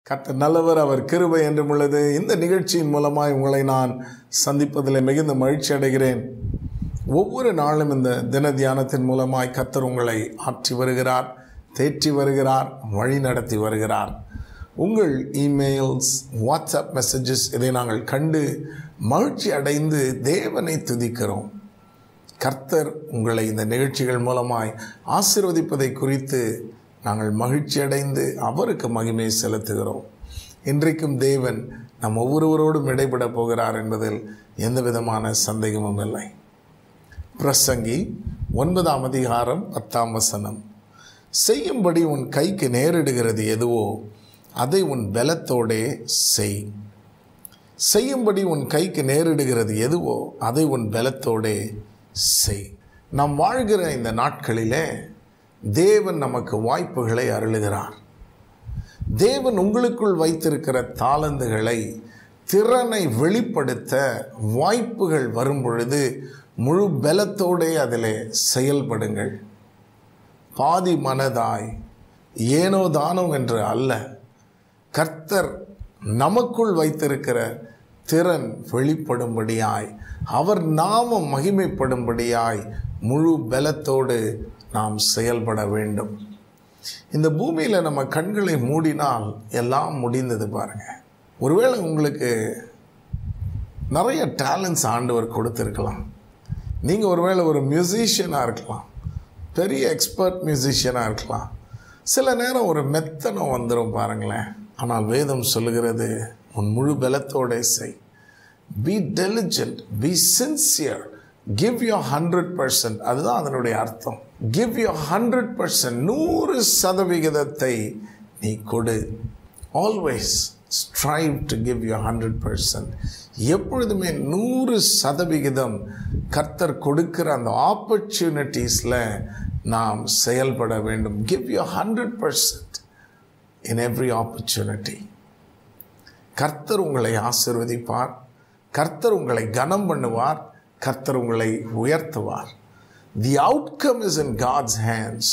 கர்த்தர் நல்லவர் அவர் கிருபை என்றும் உள்ளது இந்த நிகழ்ச்சியின் மூலமாய் உங்களை நான் சந்திப்பதில் மிகுந்த மகிழ்ச்சி அடைகிறேன் ஒவ்வொரு நாளும் இந்த தின தியானத்தின் மூலமாய் கர்த்தர் உங்களை ஆற்றி வருகிறார் தேற்றி வருகிறார் வழி நடத்தி வருகிறார் உங்கள் இமெயில்ஸ் வாட்ஸ்அப் மெசேஜஸ் இதை நாங்கள் கண்டு மகிழ்ச்சி அடைந்து தேவனை துதிக்கிறோம் கர்த்தர் உங்களை இந்த நிகழ்ச்சிகள் மூலமாய் ஆசீர்வதிப்பதை குறித்து நாங்கள் மகிழ்ச்சி அடைந்து அவருக்கு மகிமை செலுத்துகிறோம் இன்றைக்கும் தேவன் நம் ஒவ்வொருவரோடும் இடைபட போகிறார் என்பதில் எந்த விதமான சந்தேகமும் இல்லை பிரசங்கி ஒன்பதாம் அதிகாரம் பத்தாம் வசனம் செய்யும்படி உன் கைக்கு நேரிடுகிறது எதுவோ அதை உன் பலத்தோடே செய் செய்யும்படி உன் கைக்கு நேரிடுகிறது எதுவோ அதை உன் பலத்தோடே செய் நாம் வாழ்கிற இந்த நாட்களிலே தேவன் நமக்கு வாய்ப்புகளை அருளுகிறார் தேவன் உங்களுக்குள் வைத்திருக்கிற தாளந்துகளை திறனை வெளிப்படுத்த வாய்ப்புகள் வரும் பொழுது முழு பலத்தோடே அதில் செயல்படுங்கள் பாதி மனதாய் ஏனோ தானோ என்று அல்ல கர்த்தர் நமக்குள் வைத்திருக்கிற திறன் வெளிப்படும்படியாய் அவர் நாமம் மகிமைப்படும்படியாய் முழு பலத்தோடு நாம் செயல்பட வேண்டும் இந்த பூமியில் நம்ம கண்களை மூடினால் எல்லாம் முடிந்தது பாருங்க ஒருவேளை உங்களுக்கு நிறைய டேலண்ட்ஸ் ஆண்டவர் கொடுத்துருக்கலாம் நீங்கள் ஒருவேளை ஒரு மியூசிஷியனாக இருக்கலாம் பெரிய எக்ஸ்பர்ட் மியூசிஷியனாக இருக்கலாம் சில நேரம் ஒரு மெத்தனம் வந்துடும் பாருங்களேன் ஆனால் வேதம் சொல்லுகிறது உன் முழு பலத்தோட செய் be diligent be sincere give your hundred percent அதுதான் அதனுடைய அர்த்தம் கிவ் யோர் ஹண்ட்ரட் பர்சன்ட் நூறு சதவிகிதத்தை நீ கொடு always strive to give you hundred percent எப்பொழுதுமே நூறு சதவிகிதம் கர்த்தர் கொடுக்கிற அந்த ஆப்பர்ச்சுனிட்டிஸில் நாம் செயல்பட வேண்டும் give you hundred percent in every opportunity கர்த்தர் உங்களை ஆசிர்வதிப்பார் கர்த்தர் உங்களை கனம் பண்ணுவார் கர்த்தர் உங்களை உயர்த்துவார் the outcome is in God's hands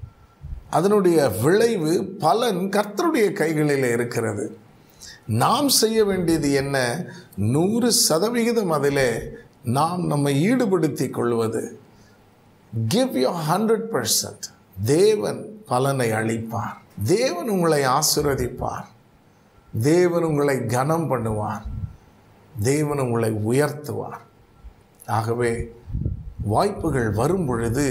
அதனுடைய விளைவு பலன் கர்த்தருடைய கைகளில் இருக்கிறது நாம் செய்ய வேண்டியது என்ன நூறு சதவிகிதம் அதில் நாம் நம்மை ஈடுபடுத்தி கொள்வது கிவ் யூ ஹண்ட்ரட் பர்சன்ட் தேவன் பலனை அளிப்பார் தேவன் உங்களை ஆசிர்வதிப்பார் தேவன் உங்களை கனம் பண்ணுவார் தேவன் உங்களை உயர்த்துவார் ஆகவே வாய்ப்புகள் வரும் பொழுது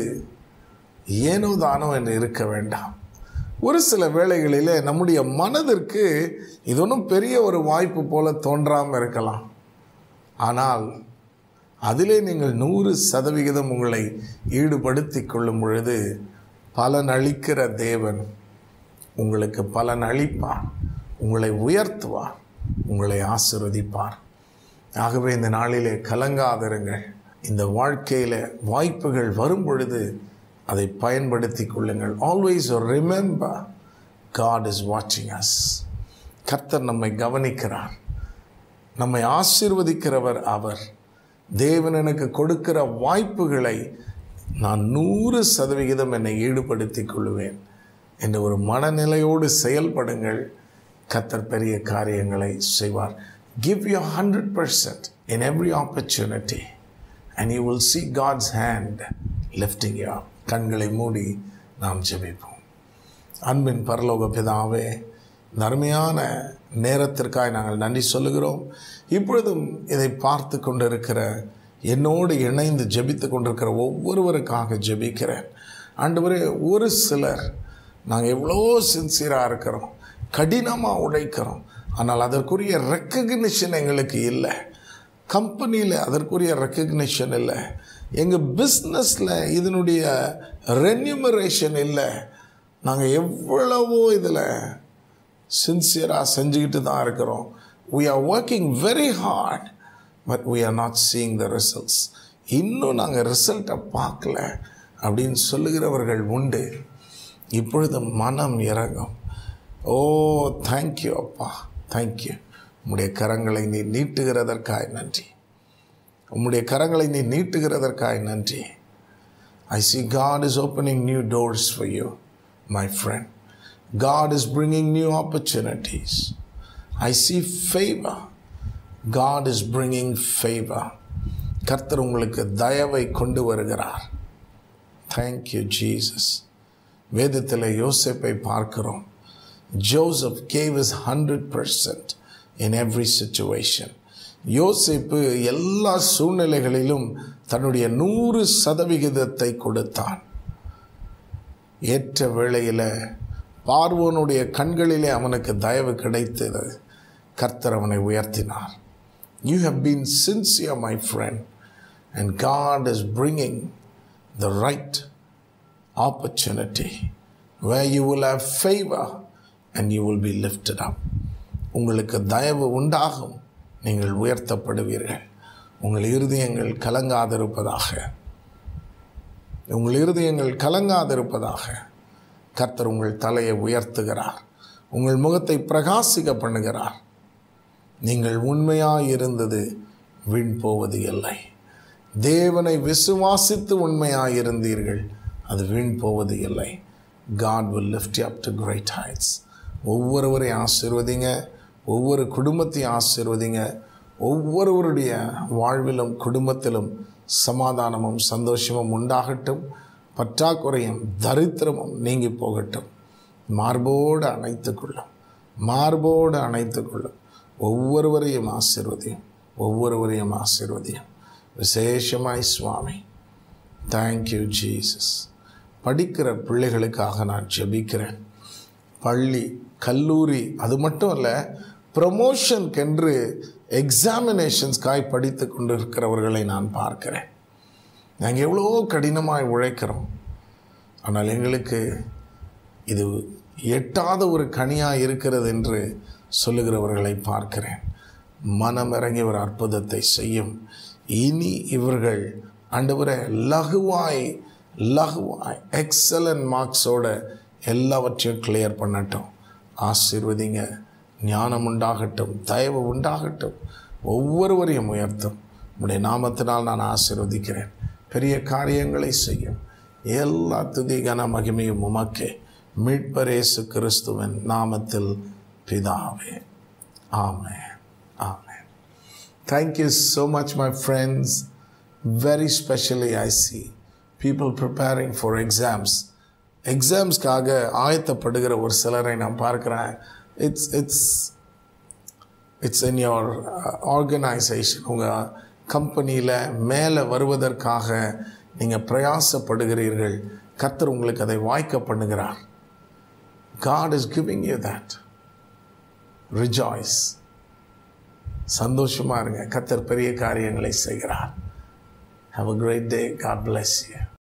ஏனோ தானோ என்று இருக்க வேண்டாம் ஒரு சில வேளைகளிலே நம்முடைய மனதிற்கு இது ஒன்றும் பெரிய ஒரு வாய்ப்பு போல தோன்றாமல் இருக்கலாம் ஆனால் அதிலே நீங்கள் நூறு சதவிகிதம் உங்களை ஈடுபடுத்தி கொள்ளும் பொழுது பலன் அளிக்கிற தேவன் உங்களுக்கு பலன் அளிப்பார் உங்களை உயர்த்துவார் உங்களை ஆசிர்வதிப்பார் ஆகவே இந்த நாளிலே கலங்காதிருங்கள் இந்த வாழ்க்கையில் வாய்ப்புகள் வரும் பொழுது அதை பயன்படுத்தி கொள்ளுங்கள் ஆல்வேஸ் ரிமெம்பர் காட் இஸ் வாட்சிங் அஸ் கர்த்தர் நம்மை கவனிக்கிறார் நம்மை ஆசீர்வதிக்கிறவர் அவர் தேவன் எனக்கு கொடுக்கிற வாய்ப்புகளை நான் நூறு சதவிகிதம் என்னை ஈடுபடுத்தி கொள்வேன் என்ற ஒரு மனநிலையோடு செயல்படுங்கள் கத்தர் பெரிய காரியங்களை செய்வார் give you hundred percent in every opportunity and you will see God's hand lifting you கண்களை மூடி நாம் ஜெபிப்போம் அன்பின் பரலோக பிதாவே இந்த அருமையான நேரத்திற்காக நாங்கள் நன்றி சொல்லுகிறோம் இப்பொழுதும் இதை பார்த்து கொண்டிருக்கிற என்னோடு இணைந்து ஜெபித்து கொண்டிருக்கிற ஒவ்வொருவருக்காக ஜெபிக்கிறேன் ஆண்டவரே ஒரு சிலர் நாங்கள் எவ்வளோ சின்சியராக இருக்கிறோம் கடினமாக உழைக்கிறோம் ஆனால் அதற்குரிய ரெக்கக்னிஷன் எங்களுக்கு இல்லை கம்பெனியில் அதற்குரிய ரெக்கக்னிஷன் இல்லை எங்கள் பிஸ்னஸில் இதனுடைய ரென்யூமரேஷன் இல்லை நாங்கள் எவ்வளவோ இதில் சின்சியராக செஞ்சுக்கிட்டு தான் இருக்கிறோம் we are working very hard but we are not seeing the results இன்னும் நாங்கள் ரிசல்ட்டை பார்க்கல அப்படின்னு சொல்லுகிறவர்கள் உண்டு இப்பொழுது மனம் இறங்கும் ஓ தேங்க்யூ அப்பா தேங்க்யூ உம்முடைய கரங்களை நீ நீட்டுகிறதற்காய் நன்றி உம்முடைய கரங்களை நீ நீட்டுகிறதற்காய் நன்றி I see God is opening new doors for you my friend God is bringing new opportunities. I see favor. God is bringing favor. கர்த்தர் உங்களுக்கு தயவை கொண்டு வருகிறார் தேங்க்யூ ஜீசஸ் வேதத்தில் யோசேப்பை பார்க்கிறோம் Joseph gave his hundred percent in every situation யோசேப்பு எல்லா சூழ்நிலைகளிலும் தன்னுடைய நூறு சதவிகிதத்தை கொடுத்தான் ஏற்ற வேளையில் பார்வோனுடைய கண்களிலே அவனுக்கு தயவு கிடைத்தது கர்த்தர் அவனை உயர்த்தினார் you have been sincere my friend and God is bringing the right opportunity way you will have favour and you will be lifted up உங்களுக்கு தயவு உண்டாகும் நீங்கள் உயர்த்தப்படுவீர்கள் உங்கள் இருதயங்கள் கலங்காதிருப்பதாக உங்கள் இருதயங்கள் கலங்காதிருப்பதாக கர்த்தர் உங்கள் தலையை உயர்த்துகிறார் உங்கள் முகத்தை பிரகாசிக்க பண்ணுகிறார் நீங்கள் உண்மையாக இருந்தது வீண் போவது இல்லை தேவனை விசுவாசித்து உண்மையாக இருந்தீர்கள் அது வீண் போவது இல்லை God will lift up to great heights ஒவ்வொருவரையும் ஆசிர்வதிங்க ஒவ்வொரு குடும்பத்தையும் ஆசிர்வதிங்க ஒவ்வொருவருடைய வாழ்விலும் குடும்பத்திலும் சமாதானமும் சந்தோஷமும் உண்டாகட்டும் பற்றாக்குறையும் தரித்திரமும் நீங்கி போகட்டும் மார்போடு அணைத்துக்கொள்ளும் மார்போடு அணைத்துக்கொள்ளும் ஒவ்வொருவரையும் ஆசிர்வதியும் ஒவ்வொருவரையும் ஆசிர்வதியும் விசேஷமாய் சுவாமி தேங்க்யூ ஜீசஸ் படிக்கிற பிள்ளைகளுக்காக நான் ஜெபிக்கிறேன் பள்ளி கல்லூரி அது மட்டும் இல்லை ப்ரமோஷனுக்கென்று எக்ஸாமினேஷன்ஸ்க்காய் படித்து கொண்டு இருக்கிறவர்களை நான் பார்க்கிறேன் நாங்கள் எவ்வளோ கடினமாய் உழைக்கிறோம் ஆனால் எங்களுக்கு இது எட்டாத ஒரு கனியாக இருக்கிறது என்று சொல்லுகிறவர்களை பார்க்கிறேன் மனம் இறங்கி ஒரு அற்புதத்தை செய்யும் இனி இவர்கள் ஆண்டவரை லகுவாய் லகுவாய் எக்ஸலன்ட் மார்க்ஸோட எல்லாவற்றையும் கிளியர் பண்ணட்டும் ஆசீர்வதிங்க ஞானம் உண்டாகட்டும் தயவு உண்டாகட்டும் ஒவ்வொருவரையும் உயர்த்தும் உடைய நாமத்தினால் நான் ஆசீர்வதிக்கிறேன் பெரிய காரியங்களை செய்யும் எல்லா துதி கன மகிமையும் உமக்கே மீட்பரேசு கிறிஸ்துவின் நாமத்தில் பிதாவே ஆமே ஆமே thank you so much my friends very specially I see people preparing for exams எக்ஸாம்ஸ்க்காக ஆயத்தப்படுகிற ஒரு சிலரை நான் பார்க்குறேன் it's it's it's in your organization உங்கள் கம்பெனியில் மேலே வருவதற்காக நீங்கள் பிரயாசப்படுகிறீர்கள் கர்த்தர் உங்களுக்கு அதை வாய்க்க பண்ணுகிறார் God is giving you that rejoice சந்தோஷமாக இருங்க கர்த்தர் பெரிய காரியங்களை செய்கிறார் have a great day God bless you